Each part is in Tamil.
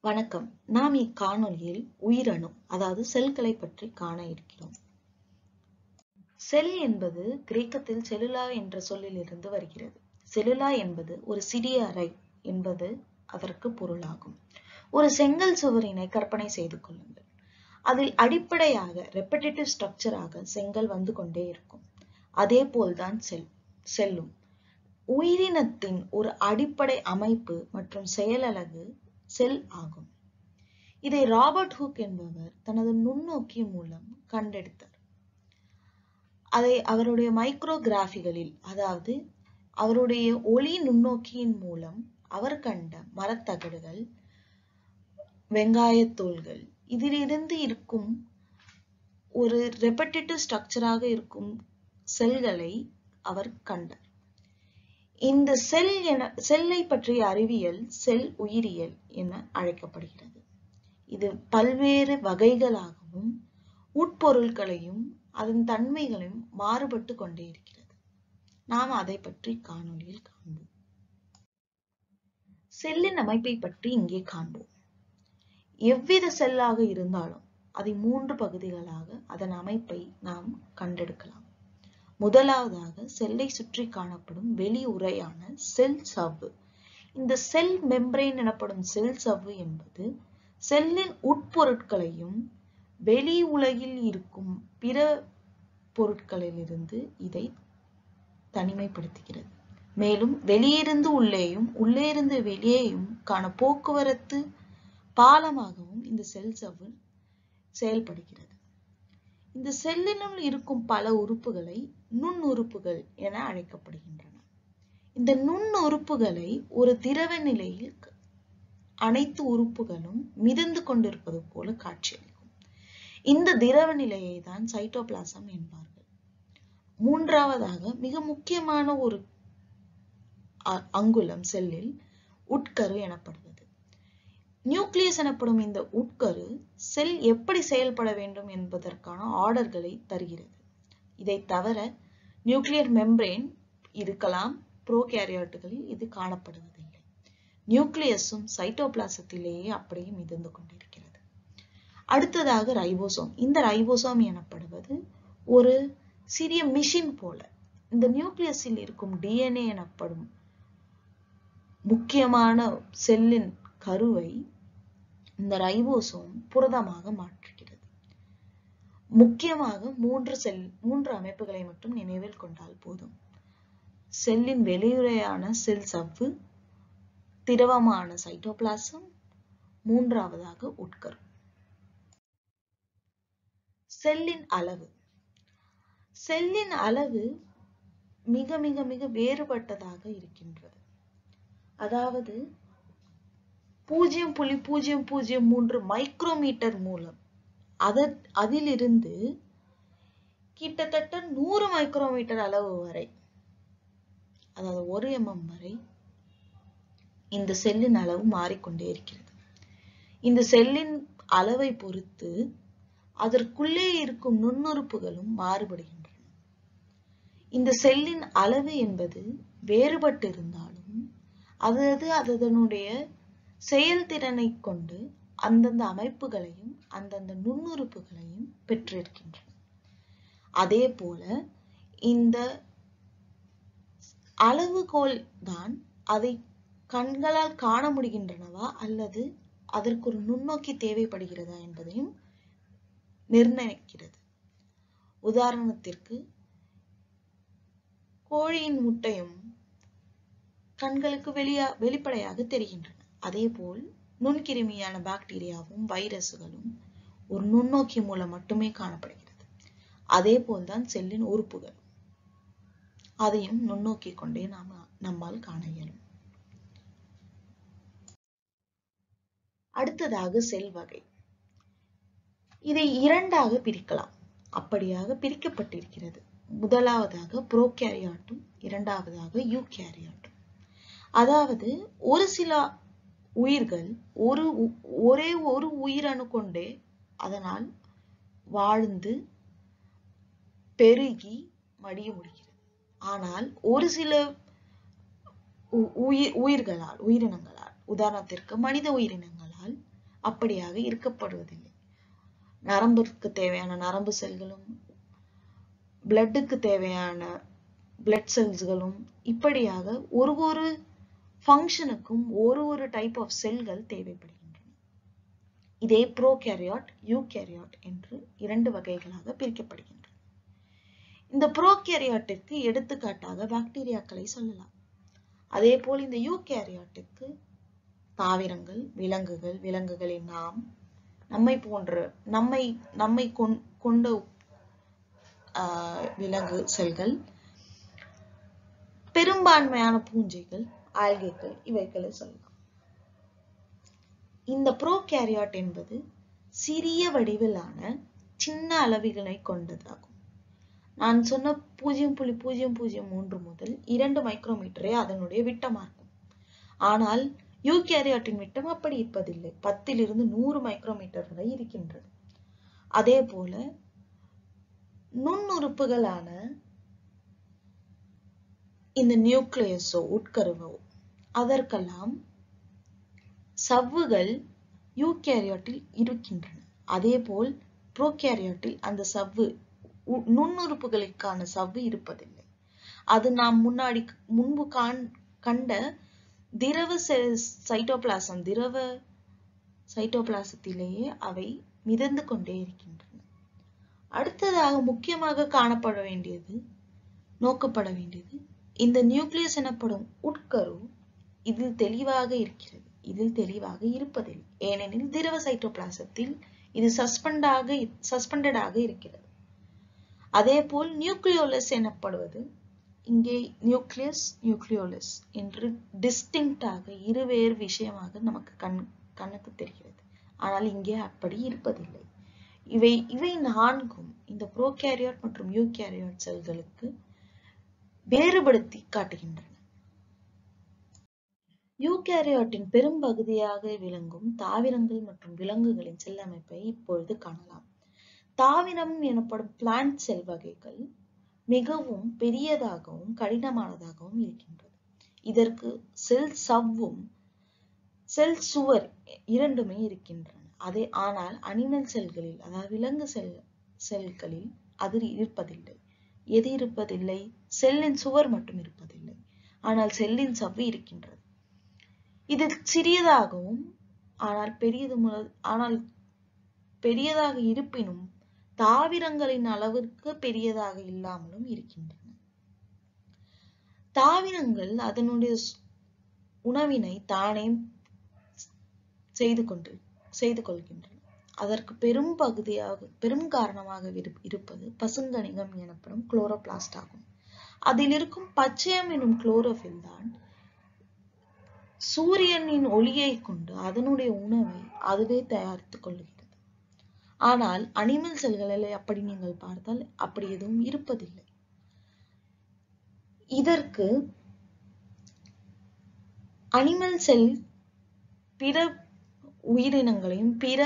வணக்கம். நாம் நாம் இக்காணொளியில் உயிரணு அதாவது செல்களை பற்றி காண இருக்கிறோம். செல் என்பது கிரேக்கத்தில் செல்லுலா என்ற சொல்லிலிருந்து வருகிறது. செல்லுலா என்பது ஒரு சிறிய அறை என்பது அதற்கு பொருளாகும். ஒரு செங்கல் சுவரினை கற்பனை செய்து கொள்ளுங்கள். அதில் அடிப்படையாக ரெப்படேட்டிவ் ஸ்ட்ரக்சராக செங்கல் வந்து கொண்டே இருக்கும். அதே போல்தான் செல் செல்லும். உயிரினத்தின் ஒரு அடிப்படை அமைப்பு மற்றும் செயலலகு செல் ஆகும். இதை ராபர்ட் ஹூக் என்பவர் தனது நுண்ணோக்கி மூலம் கண்டெடுத்தார். அதை அவருடைய மைக்ரோகிராபிகளில் அதாவது அவருடைய ஒளி நுண்ணோக்கியின் மூலம் அவர் கண்ட மரத்தகடுகள், வெங்காயத்தோல்கள் இதிலிருந்து இருக்கும் ஒரு ரெப்படேட்டிவ் ஸ்ட்ரக்சராக இருக்கும் செல்களை அவர் கண்டார். இந்த செல் என செல்லை பற்றிய அறிவியல் செல் உயிரியல் என அழைக்கப்படுகிறது. இது பல்வேறு வகைகளாகவும் உட்பொருட்களையும் அதன் தன்மைகளையும் மாறுபட்டு கொண்டே இருக்கிறது. நாம் அதை பற்றி காணொளியில் காண்போம். செல்லின் அமைப்பை பற்றி இங்கே காண்போம். எவ்வித செல்லாக இருந்தாலும் அதை மூன்று பகுதிகளாக அதன் அமைப்பை நாம் கண்டெடுக்கலாம். முதலாவதாக செல்லை சுற்றி காணப்படும் வெளி உறையான செல் சவ்வு. இந்த செல் மெம்பரேன் எனப்படும் செல் சவ்வு என்பது செல்லின் உட்பொருட்களையும் வெளி உலகில் இருக்கும் பிற பொருட்களிலிருந்து இதை தனிமைப்படுத்துகிறது. மேலும் வெளியிருந்து உள்ளேயும் உள்ளே இருந்து வெளியேயும் காண போக்குவரத்து பாலமாகவும் இந்த செல் சவ்வு செயல்படுகிறது. இந்த செல்லினுள் இருக்கும் பல உறுப்புகளை நுண்ணுறுப்புகள் என அழைக்கப்படுகின்றன. இந்த நுண்ணுறுப்புகளை ஒரு திரவ நிலையில் அனைத்து உறுப்புகளும் மிதந்து கொண்டிருப்பது போல காட்சியளிக்கும். இந்த திரவ நிலையை தான் சைட்டோபிளாசம் என்பார்கள். மூன்றாவதாக மிக முக்கியமான ஒரு அங்குலம் செல்லில் உட்கரு எனப்படுவது. நியூக்ளியஸ் எனப்படும் இந்த உட்கரு செல் எப்படி செயல்பட வேண்டும் என்பதற்கான ஆர்டர்களை தருகிறது. இதை தவிர நியூக்ளியர் மெம்பரேன் இருக்கலாம் புரோகேரியாட்டுகளில் இது காணப்படுவதில்லை. நியூக்ளியஸும் சைட்டோபிளாசத்திலேயே அப்படியே மிதந்து கொண்டிருக்கிறது. அடுத்ததாக ரைபோசோம். இந்த ரைபோசோம் எனப்படுவது ஒரு சிறிய மிஷின் போல இந்த நியூக்ளியஸில் இருக்கும் டிஎன்ஏ எனப்படும் முக்கியமான செல்லின் கருவை இந்த ரைபோசோம் புரதமாக மாற்றுகிறது. முக்கியமாக மூன்று செல் மூன்று அமைப்புகளை மட்டும் நினைவில் கொண்டால் போதும். செல்லின் வெளியுறையான செல் சவ்வு, திரவமான சைட்டோபிளாசம், மூன்றாவதாக உட்கரு. செல்லின் அளவு செல்லின் அளவு மிக மிக மிக வேறுபட்டதாக இருக்கின்றது. அதாவது பூஜ்ஜியம் புள்ளி பூஜ்ஜியம் பூஜ்ஜியம் மூன்று மைக்ரோமீட்டர் மூலம் அத அதிலிருந்து கிட்டத்தட்ட நூறு மைக்ரோமீட்டர் அளவு வரை அதாவது ஒரு எம்எம் வரை இந்த செல்லின் அளவு மாறிக்கொண்டே இருக்கிறது. இந்த செல்லின் அளவை பொறுத்து அதற்குள்ளே இருக்கும் நுண்ணுறுப்புகளும் மாறுபடுகின்றன. இந்த செல்லின் அளவு என்பது வேறுபட்டிருந்தாலும் அது அது அதனுடைய செயல்திறனை கொண்டு அந்தந்த அமைப்புகளையும் அந்தந்த நுண்ணுறுப்புகளையும் பெற்றிருக்கின்றன. அதே போல இந்த அளவுகோல் தான் அதை கண்களால் காண முடிகின்றனவா அல்லது அதற்கு ஒரு நுண்ணோக்கி தேவைப்படுகிறதா என்பதையும் நிர்ணயிக்கிறது. உதாரணத்திற்கு கோழியின் முட்டையும் கண்களுக்கு வெளியா வெளிப்படையாக தெரிகின்றன. அதேபோல் நுண்கிருமியான பாக்டீரியாவும் வைரசுகளும் ஒரு நுண்ணோக்கி மூலம் மட்டுமே காணப்படுகிறது. அதே போல்தான் செல்லின் உறுப்புகள் அதையும் நுண்ணோக்கி கொண்டே நாம நம்மால் காண இயலும். அடுத்ததாக செல் வகை. இதை இரண்டாக பிரிக்கலாம். அப்படியாக பிரிக்கப்பட்டிருக்கிறது. முதலாவதாக புரோகேரியாட்டும் இரண்டாவதாக யூகேரியாட்டும். அதாவது ஒரு சில உயிர்கள் ஒரு ஒரே ஒரு உயிரணு கொண்டே அதனால் வாழ்ந்து பெருகி மடிய முடிகிறது. ஆனால் ஒரு சில உயிர் உயிர்களால் உயிரினங்களால் உதாரணத்திற்கு மனித உயிரினங்களால் அப்படியாக இருக்கப்படுவதில்லை நரம்பிற்கு தேவையான நரம்பு செல்களும் பிளட்டுக்கு தேவையான பிளட் செல்ஸ்களும் இப்படியாக ஒரு ஒரு ஃபங்க்ஷனுக்கும் ஒரு ஒரு டைப் ஆஃப் செல்கள் தேவைப்படுகின்றன இதே ப்ரோகேரியாட் யூகேரியாட் என்று இரண்டு வகைகளாக பிரிக்கப்படுகின்றன இந்த ப்ரோகேரியாட்டிற்கு எடுத்துக்காட்டாக பாக்டீரியாக்களை சொல்லலாம் அதே போல் இந்த யூகேரியாட்டிற்கு தாவரங்கள் விலங்குகள் விலங்குகளின் நாம் நம்மை போன்ற நம்மை நம்மை கொண்ட விலங்கு செல்கள் பெரும்பான்மையான பூஞ்சைகள் ஆல்கைகள் இவைகளை சொல்லலாம் இந்த ப்ரோகேரியாட் என்பது சிறிய வடிவிலான சின்ன அளவுகளை கொண்டதாகும் நான் சொன்ன பூஜ்ஜியம் புள்ளி பூஜ்ஜியம் பூஜ்ஜியம் மூன்று முதல் இரண்டு மைக்ரோமீட்டரே அதனுடைய விட்டமா இருக்கும் ஆனால் யூகேரியாட்டின் விட்டம் அப்படி இருப்பதில்லை பத்திலிருந்து நூறு மைக்ரோமீட்டர் வரை இருக்கின்றது அதே போல நுண்ணுறுப்புகளான இந்த நியூக்ளியஸோ உட்கருவோ அதற்கெல்லாம் சவ்வுகள் யூகேரியாட்டில் இருக்கின்றன அதே போல் ப்ரோகேரியாட்டில் அந்த சவ்வு நுண்ணுறுப்புகளுக்கான சவ்வு இருப்பதில்லை அது நாம் முன்னாடி முன்பு காண் கண்ட திரவ சைட்டோபிளாசம் திரவ சைட்டோபிளாசத்திலேயே அவை மிதந்து கொண்டே இருக்கின்றன அடுத்ததாக முக்கியமாக காணப்பட வேண்டியது நோக்கப்பட வேண்டியது இந்த நியூக்ளியஸ் எனப்படும் உட்கரு இதில் தெளிவாக இருக்கிறது இதில் தெளிவாக இருப்பதில்லை ஏனெனில் திரவ சைட்டோபிளாசத்தில் இது சஸ்பெண்டாக சஸ்பெண்டடாக இருக்கிறது அதே போல் நியூக்ளியோலஸ் எனப்படுவது இங்கே நியூக்ளியஸ் நியூக்ளியோலஸ் என்று டிஸ்டிங்டாக இருவேறு விஷயமாக நமக்கு கண் கண்ணுக்கு தெரிகிறது ஆனால் இங்கே அப்படி இருப்பதில்லை இவை இவை நான்கும் இந்த ப்ரோகேரியாட் மற்றும் யூகேரியாட் செல்களுக்கு வேறுபடுத்தி காட்டுகின்றன யூகேரியாட்டின் பெரும்பகுதியாக விளங்கும் தாவரங்கள் மற்றும் விலங்குகளின் செல் அமைப்பை இப்பொழுது காணலாம் தாவரம் எனப்படும் பிளான்ட் செல் வகைகள் மிகவும் பெரியதாகவும் கடினமானதாகவும் இருக்கின்றது இதற்கு செல் சவ்வும் செல் சுவர் இரண்டுமே இருக்கின்றன அதே ஆனால் அனிமல் செல்களில் அதாவது விலங்கு செல் செல்களில் அது இருப்பதில்லை எது இருப்பதில்லை செல்லின் சுவர் மட்டும் இருப்பதில்லை ஆனால் செல்லின் சவ்வு இருக்கின்றது இது சிறியதாகவும் ஆனால் பெரியது ஆனால் பெரியதாக இருப்பினும் தாவரங்களின் அளவிற்கு பெரியதாக இல்லாமலும் இருக்கின்றன தாவரங்கள் அதனுடைய உணவினை தானே செய்து கொண்டு செய்து கொள்கின்றன அதற்கு பெரும் பகுதியாக பெரும் காரணமாக இருப்பது பசுங்கணிகம் எனப்படும் குளோரோபிளாஸ்ட் ஆகும் அதில் இருக்கும் பச்சையம் எனும் குளோரோபில் தான் சூரியனின் ஒளியை கொண்டு அதனுடைய உணவை அதுவே தயாரித்துக் கொள்கிறது ஆனால் அனிமல் செல்களில் அப்படி நீங்கள் பார்த்தால் அப்படி எதுவும் இருப்பதில்லை இதற்கு அனிமல் செல் பிற உயிரினங்களையும் பிற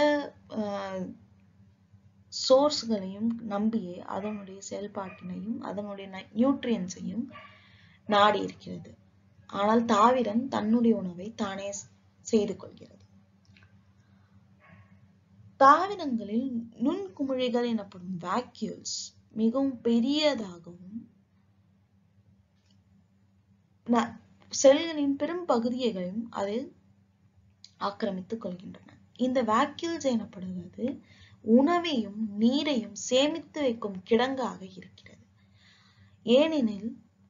சோர்ஸ்களையும் நம்பியே அதனுடைய செயல்பாட்டினையும் அதனுடைய நியூட்ரியன்ஸையும் நாடி இருக்கிறது ஆனால் தாவரம் தன்னுடைய உணவை தானே செய்து கொள்கிறது தாவரங்களில் நுண்குமிழிகள் எனப்படும் வேக்யூல்ஸ் மிகவும் பெரியதாகவும் செல்களின் பெரும் பகுதியையும் அது ஆக்கிரமித்துக் கொள்கின்றன இந்த வேக்யூல்ஸ் எனப்படுவது உணவையும் நீரையும் சேமித்து வைக்கும் கிடங்காக இருக்கிறது ஏனெனில்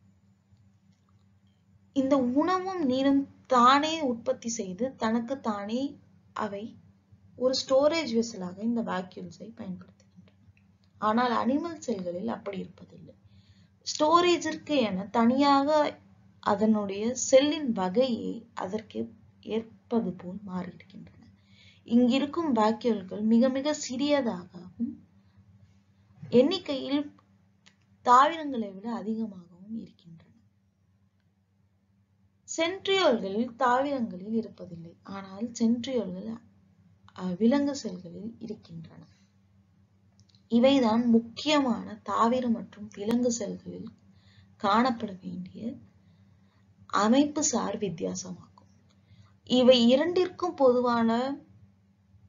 இந்த உணவும் நீரும் தானே உற்பத்தி செய்து தனக்கு தானே அவை ஒரு ஸ்டோரேஜ் வெசலாக இந்த வேக்யூல்ஸை பயன்படுத்துகின்றன ஆனால் அனிமல் செல்களில் அப்படி இருப்பதில்லை ஸ்டோரேஜிற்கு என தனியாக அதனுடைய செல்லின் வகையை அதற்கு ஏற்பது போல் மாறியிருக்கின்றன இங்கிருக்கும் வேக்யூல்கள் மிக மிக சிறியதாகவும் எண்ணிக்கையில் தாவரங்களை விட அதிகமாகவும் இருக்கின்றன சென்ட்ரியோல்களில் தாவரங்களில் இருப்பதில்லை ஆனால் சென்ட்ரியோல்கள் விலங்கு செல்களில் இருக்கின்றன இவைதான் முக்கியமான தாவர மற்றும் விலங்கு செல்களில் காணப்பட வேண்டிய அமைப்பு சார் வித்தியாசமாகும் இவை இரண்டிற்கும் பொதுவான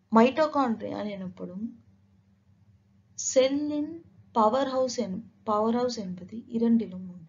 மைட்டோகாண்ட்ரியா எனப்படும் செல்லின் பவர் ஹவுஸ் என் பவர் ஹவுஸ் என்பது இரண்டிலும் உண்டு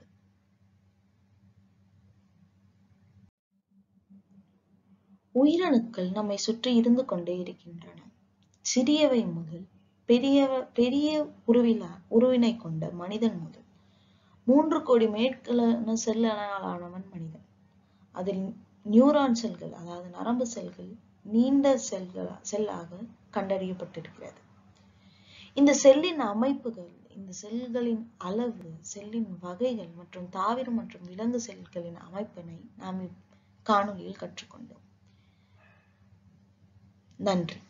உயிரணுக்கள் நம்மை சுற்றி இருந்து கொண்டே இருக்கின்றன சிறியவை முதல் பெரிய பெரிய உருவில உருவினை கொண்ட மனிதன் முதல் மூன்று கோடி மேற்களான செல்லானவன் மனிதன் அதில் நியூரான் செல்கள் அதாவது நரம்பு செல்கள் நீண்ட செல்கள் செல்லாக கண்டறியப்பட்டிருக்கிறது இந்த செல்லின் அமைப்புகள் இந்த செல்களின் அளவு செல்லின் வகைகள் மற்றும் தாவர மற்றும் விலங்கு செல்களின் அமைப்பினை நாம் காணொளியில் கற்றுக்கொண்டோம் நன்றி